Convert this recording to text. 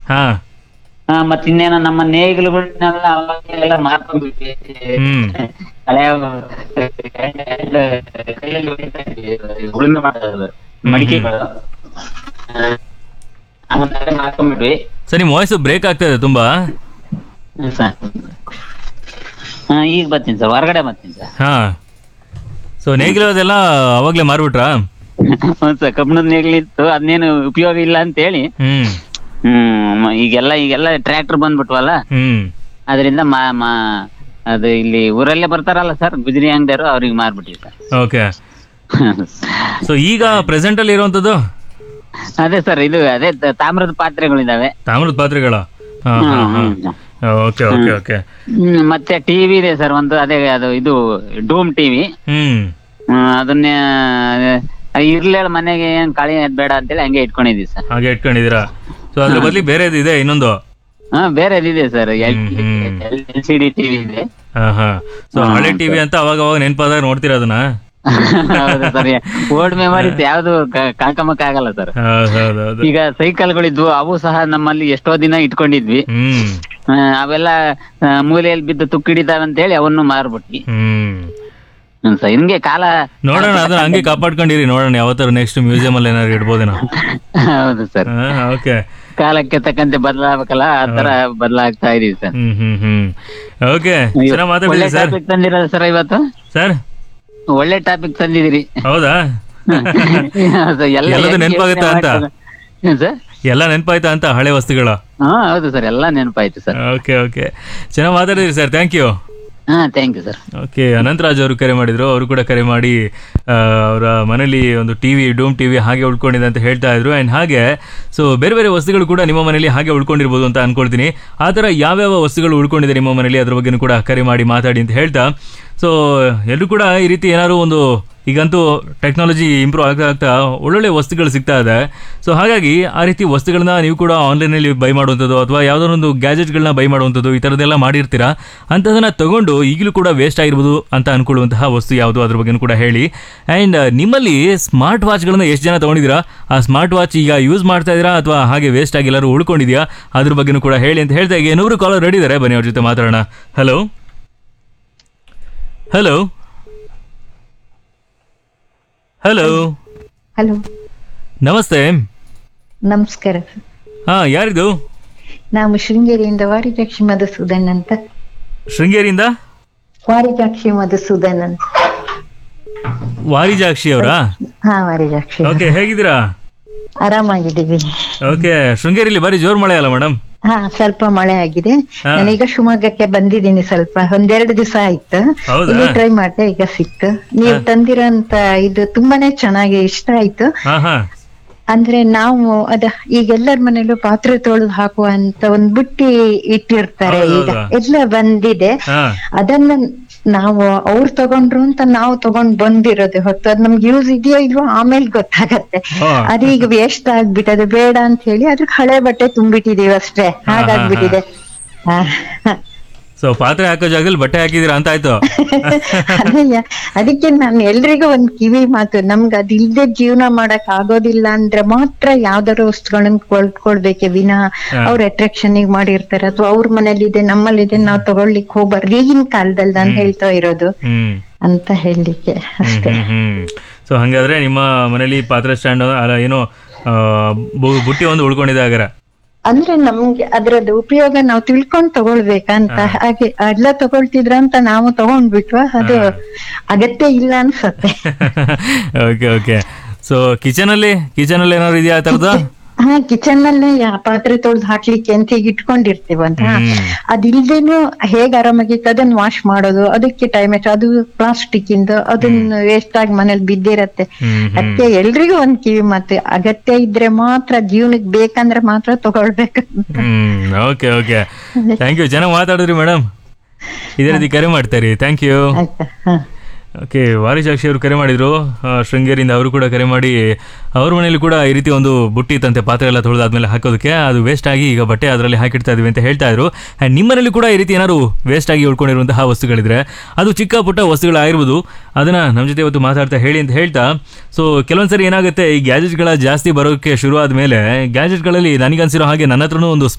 ಹಾ ಹಾ ಮತ್ ಇನ್ನೇನ ನಮ್ಮ ನೇಗಿಲುಗಳನ್ನೆಲ್ಲ ಅವಾಗೆಲ್ಲ ಮಾರ್ಕೊಂಡ್ಬಿಟ್ವಿ ಹ್ಮ್. ಹಳೆ ಕೈಯಲ್ಲಿ ಹೊಡಿತಾ ಇದ್ವಿ, ಉಳುಮೆ ಮಾಡೋದು ಮಡಿಕೆಗಳು ಅವನ್ನೆಲ್ಲ ಮಾರ್ಕೊಂಡ್ಬಿಟ್ವಿ ಸರ್ ನಿಮ್ಮ ವಾಯ್ಸ್ ಬ್ರೇಕ್ ಆಗ್ತಾ ಇದೆ ತುಂಬಾ ಹ್ಮ್ ಸರ್ ಹಾ ಈಗ ಬರ್ತೀನಿ ಸರ್ ಹೊರಗಡೆ ಬರ್ತೀನಿ ಸರ್ ಹಾ ಸೊ ನೇಗಿಲು ಅದೆಲ್ಲ ಅವಾಗ್ಲೇ ಮಾರ್ಬಿಟ್ರಾ ಹ್ಞೂ ಸರ್ ಕಬ್ಬಣದ ನೇಗಿಲಿತ್ತು ಅದನ್ನೇನು ಉಪಯೋಗ ಇಲ್ಲ ಅಂತ ಹೇಳಿ ಹ್ಮ್ ಹ್ಮ್ ಈಗೆಲ್ಲ ಈಗೆಲ್ಲ ಟ್ರ್ಯಾಕ್ಟರ್ ಬಂದ್ಬಿಟ್ವಲ್ಲ ಹ್ಮ್ ಅದರಿಂದ ಮಾ ಮಾ ಅದು ಇಲ್ಲಿ ಊರಲ್ಲೇ ಬರ್ತಾರಲ್ಲ ಸರ್ ಗುಜರಿ ಅಂಗಡಿಯವರು ಅವ್ರಿಗೆ ಮಾರ್ಬಿಟ್ಟಿವಿ ಸರ್ ಓಕೆ ಸೊ ಈಗ ಪ್ರೆಸೆಂಟ್ ಅಲ್ಲಿ ಇರುವಂತದ್ದು ಅದೇ ಸರ್ ಇದು ಅದೇ ತ- ತಾಮ್ರದ ಪಾತ್ರೆಗಳಿದಾವೆ ತಾಮ್ರದ ಪಾತ್ರೆಗಳ ಹಾ ಹಾ ಹಾ ಓಕೆ ಓಕೆ ಓಕೆ ಹ್ಮ್, ಮತ್ತೆ ಟಿವಿ ಇದೆ ಸರ್ ಒಂದು ಅದೇ ಅದು ಇದು ಡೂಮ್ ಟಿವಿ ಹ್ಮ್ ಅದನ್ನೇ ಇರ್ಲೇಳ ಮನೆಗೆ ಏನ್ ಕಾಳಿ ಅದ್ ಬೇಡ ಅಂತೇಳಿ ಹಂಗೆ ಇಟ್ಕೊಂಡಿದೀವಿ ಸರ್ ಹಾಗೆ ಇಟ್ಕೊಂಡಿದ್ದೀರಾ ಸೊ ಅದ್ರ ಬದಲಿ ಬೇರೆದು ಇದೆ ಇನ್ನೊಂದು ಹಾ ಬೇರೆದಿದೆ sir L hmm, hmm. L C D TV ಇದೆ ಹಾ ಹಾ ಸೊ ಹಳೆ ಟಿವಿ ಅಂತ ಅವಾಗ ಅವಾಗ ನೆನಪಾದಾಗ ನೋಡ್ತೀರಾ ಅದನ್ನ ಹೌದು ಸರ್ ಓಲ್ಡ್ ಮೆಮರೀಸ್ ಯಾವ್ದು ಕಾಕಮಕ್ಕ ಆಗಲ್ಲ ಸರ್ ಹೌದ್ ಹೌದ್ ಹೌದು ಈಗ ಸೈಕಲ್ಗಳಿದ್ವು ಅವು ಸಹ ನಮ್ಮಲ್ಲಿ ಎಷ್ಟೋ ದಿನ ಇಟ್ಕೊಂಡಿದ್ವಿ ಹ್ಮ್ ಆ, ಅವೆಲ್ಲ ಆ, ಮೂಲೆಯಲ್ಲಿ ಬಿದ್ದು ತುಕ್ಕಿಡಿತಾವೆ ಅಂತ ಹೇಳಿ ಅವನ್ನು ಮಾರ್ಬಿಟ್ವಿ ಹ್ಮ್ ಹ್ಮ್ ಸರ್ ಹಿಂಗೆ ಕಾಲ ನೋಡೋಣ ಅದನ್ನ ಹಂಗೆ ಕಾಪಾಡ್ಕೊಂಡಿರಿ ನೋಡೋಣ ಯಾವತ್ತಾರು ನೆಕ್ಸ್ಟ್ ಮ್ಯೂಸಿಯಂ ಅಲ್ಲಿ ಏನಾದ್ರು ಇಡ್ಬೋದೇನೋ ಹೌದು ಸರ್ ಓಕೆ ಕಾಲಕ್ಕೆ ತಕ್ಕಂತೆ ಬದಲಾಗಬೇಕಲ್ಲ ಆ ತರ ಬದಲಾಗ್ತಾ ಇದೀವಿ ಸರ್ ಹ್ಮ್ ಹ್ಮ್ ಹ್ಮ್ ಓಕೆ ಚೆನ್ನಾಗಿ ಒಳ್ಳೆ ಮಾತಾಡಿದ್ರಿ ಸರ್ ಟಾಪಿಕ್ ತಂದಿರಲ್ಲ ಸರ್ ಇವತ್ತು ಸರ್ ಒಳ್ಳೆ ಟಾಪಿಕ್ ತಂದಿದಿರಿ ಹೌದಾ ಎಲ್ಲದೂ ನೆನ್ಪಾಗುತ್ತಾ ಅಂತ? ಸರ್ ಎಲ್ಲ ನೆನಪಾಯ್ತಾ ಅಂತ ಹಳೆ ವಸ್ತುಗಳು ಹಾ ಹೌದು ಸರ್ ಎಲ್ಲ ನೆನಪಾಯ್ತು ಸರ್ ಓಕೆ ಓಕೆ ಚೆನ್ನಾಗಿ ಮಾತಾಡಿದ್ರಿ ಸರ್ ಥ್ಯಾಂಕ್ ಯು ಹಾ thank you sir okay Anantharaj ಅವರು ಕರೆ ಮಾಡಿದ್ರು ಅವರು ಕೂಡ ಕರೆ ಮಾಡಿ ಆ, ಅವರ ಮನೇಲಿ ಒಂದು ಟಿವಿ ಡೂಮ್ ಟಿವಿ ಹಾಗೆ ಉಳ್ಕೊಂಡಿದೆ ಅಂತ ಹೇಳ್ತಾ ಇದ್ರು ಆ್ಯಂಡ್ ಹಾಗೆ ಸೊ ಬೇರೆ ಬೇರೆ ವಸ್ತುಗಳು ಕೂಡ ನಿಮ್ಮ ಮನೇಲಿ ಹಾಗೆ ಉಳ್ಕೊಂಡಿರ್ಬೋದು ಅಂತ ಅನ್ಕೊಳ್ತೀನಿ ಆ ಥರ ಯಾವ್ಯಾವ ವಸ್ತುಗಳು ಉಳ್ಕೊಂಡಿದೆ ನಿಮ್ಮ ಮನೇಲಿ ಅದ್ರ ಬಗ್ಗೆನೂ ಕೂಡ ಕರೆ ಮಾಡಿ ಮಾತಾಡಿ ಅಂತ ಹೇಳ್ತಾ ಸೊ ಎಲ್ಲರೂ ಕೂಡ ಈ ರೀತಿ ಏನಾದ್ರು ಒಂದು ಈಗಂತೂ ಟೆಕ್ನಾಲಜಿ ಇಂಪ್ರೂವ್ ಆಗ್ತಾ ಆಗ್ತಾ ಒಳ್ಳೊಳ್ಳೆ ವಸ್ತುಗಳು ಸಿಗ್ತಾ ಇದೆ ಸೊ ಹಾಗಾಗಿ ಆ ರೀತಿ ವಸ್ತುಗಳನ್ನ ನೀವು ಕೂಡ ಆನ್ಲೈನಲ್ಲಿ ಬೈ ಮಾಡುವಂಥದ್ದು ಅಥವಾ ಯಾವುದಾದ್ರು ಒಂದು ಗ್ಯಾಜೆಟ್ಗಳನ್ನ ಬೈ ಮಾಡುವಂಥದ್ದು ಈ ಥರದ್ದೆಲ್ಲ ಮಾಡಿರ್ತೀರಾ ಅಂಥದನ್ನ ತಗೊಂಡು ಈಗಲೂ ಕೂಡ ವೇಸ್ಟ್ ಆಗಿರ್ಬೋದು ಅಂತ ಅನ್ಕೊಳ್ಳುವಂತಹ ವಸ್ತು ಯಾವುದು ಅದ್ರ ಬಗ್ಗೆನೂ ಕೂಡ ಹೇಳಿ ಆ್ಯಂಡ್ ನಿಮ್ಮಲ್ಲಿ ಸ್ಮಾರ್ಟ್ ವಾಚ್ಗಳನ್ನ ಎಷ್ಟು ಜನ ತೊಗೊಂಡಿದ್ದೀರಾ ಆ ಸ್ಮಾರ್ಟ್ ವಾಚ್ ಈಗ ಯೂಸ್ ಮಾಡ್ತಾ ಇದ್ದೀರಾ ಅಥವಾ ಹಾಗೆ ವೇಸ್ಟ್ ಆಗಿ ಎಲ್ಲರೂ ಉಳ್ಕೊಂಡಿದ್ಯಾ ಅದ್ರ ಬಗ್ಗೆನೂ ಕೂಡ ಹೇಳಿ ಅಂತ ಹೇಳ್ತಾ ಈಗ ನೂರು ಕಾಲರ್ ರೆಡಿ ಇದ್ದಾರೆ ಬನ್ನಿ ಅವ್ರ ಜೊತೆ ಮಾತಾಡೋಣ ಹಲೋ ಹಲೋ ಹಲೋ ಹಲೋ ನಮಸ್ತೆ ನಮಸ್ಕಾರ ಹಾ ಯಾರಿದು ನಾವು ಶೃಂಗೇರಿಯಿಂದ ವಾರಿಜಾಕ್ಷಿ ಮಧುಸೂದನ್ ಅಂತ ಶೃಂಗೇರಿಯಿಂದ ವಾರಿಜಾಕ್ಷಿ ಮಧುಸೂದನ್ ಅಂತ ವಾರಿಜಾಕ್ಷಿ ಅವರಾ ಹಾ ವಾರಿಜಾಕ್ಷಿ ಓಕೆ ಹೇಗಿದ್ದೀರಾ ಆರಾಮಾಗಿದ್ದೀವಿ ಓಕೆ ಶೃಂಗೇರಿಲಿ ಬಾರಿ ಜೋರ್ ಮಳೆ ಅಲ್ಲ ಮೇಡಮ್ ಹಾ ಸ್ವಲ್ಪ ಮಳೆ ಆಗಿದೆ ಹಾ. ನಾನೀಗ ಶಿವಮೊಗ್ಗಕ್ಕೆ ಬಂದಿದ್ದೀನಿ ಸ್ವಲ್ಪ ಒಂದೆರಡು ದಿವಸ ಆಯ್ತು ಹೌದಾ? ಇಲ್ಲಿ ಟ್ರೈ ಮಾಡಿದೆ ಈಗ ಸಿಕ್ತು ನೀವು ತಂದಿರೋಂತ ಇದು ತುಂಬಾನೇ ಚೆನ್ನಾಗಿ ಇಷ್ಟ ಆಯ್ತು ಹಾ ಹಾ ಅಂದ್ರೆ ನಾವು ಅದ ಈಗ ಎಲ್ಲರ ಮನೇಲೂ ಪಾತ್ರೆ ತೊಳೆದು ಹಾಕುವಂತ ಒಂದ್ ಬುಟ್ಟಿ ಇಟ್ಟಿರ್ತಾರೆ ಈಗ ಹೌದೌದು. ಎಲ್ಲ ಬಂದಿದೆ ಹಾ ಅದನ್ನ ನಾವು ಅವ್ರು ತಗೊಂಡ್ರು ಅಂತ ನಾವು ತಗೊಂಡ್ ಬಂದಿರೋದು ಹೊತ್ತು ಅದ್ ನಮ್ಗೆ ಯೂಸ್ ಇದೆಯೋ ಇಲ್ವೋ ಆಮೇಲೆ ಗೊತ್ತಾಗತ್ತೆ ಹಾ. ಅದೀಗ ವೇಸ್ಟ್ ಆಗ್ಬಿಟ್ಟದೆ ಬೇಡ ಅಂತ ಹೇಳಿ ಅದ್ರ ಹಳೆ ಬಟ್ಟೆ ತುಂಬಿಟ್ಟಿದೀವಿ ಅಷ್ಟೇ ಹಾ, ಹಾಗಾಗ್ಬಿಟ್ಟಿದೆ ಹಾ. ಸೊ ಪಾತ್ರೆ ಹಾಕೋ ಜಾಗದಲ್ಲಿ ಬಟ್ಟೆ ಹಾಕಿದೀರಾ ಅಂತ ಆಯ್ತು ಅದಯ್ಯ ಅದಕ್ಕೆ ನಾನು ಎಲ್ರಿಗೂ ಒಂದ್ ಕಿವಿ ಮಾತು ನಮ್ಗೆ ಅದಿಲ್ದೆ ಜೀವನ ಮಾಡಕ್ ಆಗೋದಿಲ್ಲ ಅಂದ್ರೆ ಮಾತ್ರ ಯಾವ್ದಾರು ವಸ್ತುಗಳನ್ನ ಕೊಂಡ್ಕೊಳ್ಬೇಕೆ ವಿನ ಹಾ. ಅವ್ರ ಅಟ್ರಾಕ್ಷನ್ ಮಾಡಿರ್ತಾರೆ ಅಥವಾ ಅವ್ರ ಮನೇಲಿದೆ ನಮ್ಮಲ್ಲಿದೆ ನಾವ್ ತಗೊಳ್ಲಿಕ್ ಹೋಗ್ಬಾರ್ದು ಈಗಿನ ಕಾಲದಲ್ಲಿ ನಾನು ಹೇಳ್ತಾ ಇರೋದು ಹ್ಮ್ ಅಂತ ಹೇಳಲಿಕ್ಕೆ ಅಷ್ಟೇ ಹ್ಮ್ ಹ್ಮ್ ಸೊ ಹಂಗಾದ್ರೆ ನಿಮ್ಮ ಮನೇಲಿ ಪಾತ್ರೆ ಸ್ಟ್ಯಾಂಡ್ ಅಲ್ಲ ಏನೋ ಆ, ಬು- ಬುಟ್ಟಿ ಒಂದು ಉಳ್ಕೊಂಡಿದೆ ಹಾಗಾರೆ ಅಂದ್ರೆ ನಮ್ಗೆ ಅದ್ರದ್ದು ಉಪಯೋಗ ನಾವು ತಿಳ್ಕೊಂಡ್ ತಗೊಳ್ಬೇಕಂತ ಹಾಗೆ ಎಲ್ಲ ತಗೊಳ್ತಿದ್ರ ಅಂತ ನಾವು ತಗೊಂಡ್ಬಿಟ್ವಾ ಅದು ಅಗತ್ಯ ಇಲ್ಲ ಅನ್ಸತ್ತೆ ಓಕೆ ಓಕೆ ಸೊ ಕಿಚನ್ ಅಲ್ಲಿ ಕಿಚನ್ ಅಲ್ಲಿ ಏನಾದ್ರು ಇದೆಯಾ ಆ ಥರದ್ದು ಹಾ ಕಿಚನ್ ನಲ್ಲೇ ಯಾ- ಪಾತ್ರೆ ತೊಳ್ದು ಹಾಕ್ಲಿಕ್ಕೆ ಅಂತ ಈಗ ಇಟ್ಕೊಂಡಿರ್ತೀವಂತ ಹ್ಮ್. ಅದಿಲ್ದೇನು ಹೇಗ್ ಆರಾಮಾಗಿತ್ತು ಅದನ್ನ ವಾಶ್ ಮಾಡೋದು ಅದಕ್ಕೆ ಟೈಮ್ ಎಷ್ಟು ಅದು ಪ್ಲಾಸ್ಟಿಕ್ ಇಂದ ಅದನ್ನ ವೇಸ್ಟ್ ಆಗಿ ಮನೇಲಿ ಬಿದ್ದಿರತ್ತೆ ಹ್ಮ್ ಹ್ಮ್ ಅದಕ್ಕೆ ಎಲ್ರಿಗೂ ಒಂದ್ ಕಿವಿ ಮಾತು ಅಗತ್ಯ ಇದ್ರೆ ಮಾತ್ರ ಜೀವನಕ್ಕೆ ಬೇಕಂದ್ರೆ ಮಾತ್ರ ತಗೊಳ್ಬೇಕು ಹ್ಮ್ ಓಕೆ ಓಕೆ ಥ್ಯಾಂಕ್ ಯು ಚೆನ್ನಾಗಿ ಮಾತಾಡಿದ್ರಿ ಮೇಡಮ್ ಇದೇ ರೀತಿ ಕರೆ ಮಾಡ್ತಾರೆ ಥ್ಯಾಂಕ್ ಯು ಆಯ್ತಾ ಹಾ ಓಕೆ ವಾರಿಜಾಕ್ಷಿ ಅವರು ಕರೆ ಮಾಡಿದ್ರು ಆ, ಶೃಂಗೇರಿಯಿಂದ ಅವರು ಕೂಡ ಕರೆ ಮಾಡಿ ಅವ್ರ ಮನೇಲಿ ಕೂಡ ಈ ರೀತಿ ಒಂದು ಬುಟ್ಟಿ ಇತ್ತಂತೆ ಪಾತ್ರೆ ಎಲ್ಲ ತೊಳೆದಾದ್ಮೇಲೆ ಹಾಕೋದಕ್ಕೆ ಅದು ವೇಸ್ಟ್ ಆಗಿ ಈಗ ಬಟ್ಟೆ ಅದರಲ್ಲಿ ಹಾಕಿಡ್ತಾ ಇದೀವಿ ಅಂತ ಹೇಳ್ತಾ ಇದ್ರು ಆ್ಯಂಡ್ ನಿಮ್ಮನೇಲಿ ಕೂಡ ಈ ರೀತಿ ಏನಾದ್ರು ವೇಸ್ಟ್ ಆಗಿ ಉಳ್ಕೊಂಡಿರುವಂತಹ ವಸ್ತುಗಳಿದ್ರೆ ಅದು ಚಿಕ್ಕ ಪುಟ್ಟ ವಸ್ತುಗಳಾಗಿರ್ಬೋದು ಅದನ್ನ ನಮ್ಮ ಜೊತೆ ಇವತ್ತು ಮಾತಾಡ್ತಾ ಹೇಳಿ ಅಂತ ಹೇಳ್ತಾ ಸೊ ಕೆಲವೊಂದ್ಸರಿ ಏನಾಗುತ್ತೆ ಈ ಗ್ಯಾಜೆಟ್ಗಳ ಜಾಸ್ತಿ ಬರೋಕ್ಕೆ ಶುರು ಆದ್ಮೇಲೆ ಗ್ಯಾಜೆಟ್ಗಳಲ್ಲಿ ನನಗನ್ಸಿರೋ ಹಾಗೆ ನನ್ನ ಹತ್ರನೂ ಒಂದು